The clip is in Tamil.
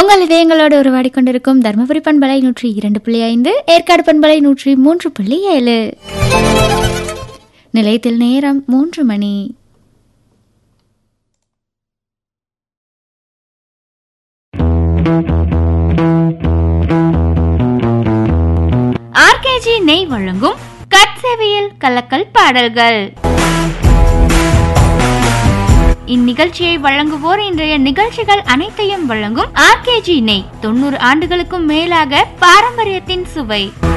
உங்கள் இதயங்களோடு உருவாடி கொண்டிருக்கும் தருமபுரி பண்பலை நூற்றி இரண்டு புள்ளி ஐந்து ஏற்காடு பண்பலை நூற்றி மூன்று புள்ளி ஏழு நிலையத்தில் நேரம் மூன்று மணி ஆர்கேஜி நெய் வழங்கும் கட்சேவியல் கலக்கல் பாடல்கள் இந்நிகழ்ச்சியை வழங்குவோர் இன்றைய நிகழ்ச்சிகள் அனைத்தையும் வழங்கும் ஆர்கேஜி நெய் தொண்ணூறு ஆண்டுகளுக்கும் மேலாக பாரம்பரியத்தின் சுவை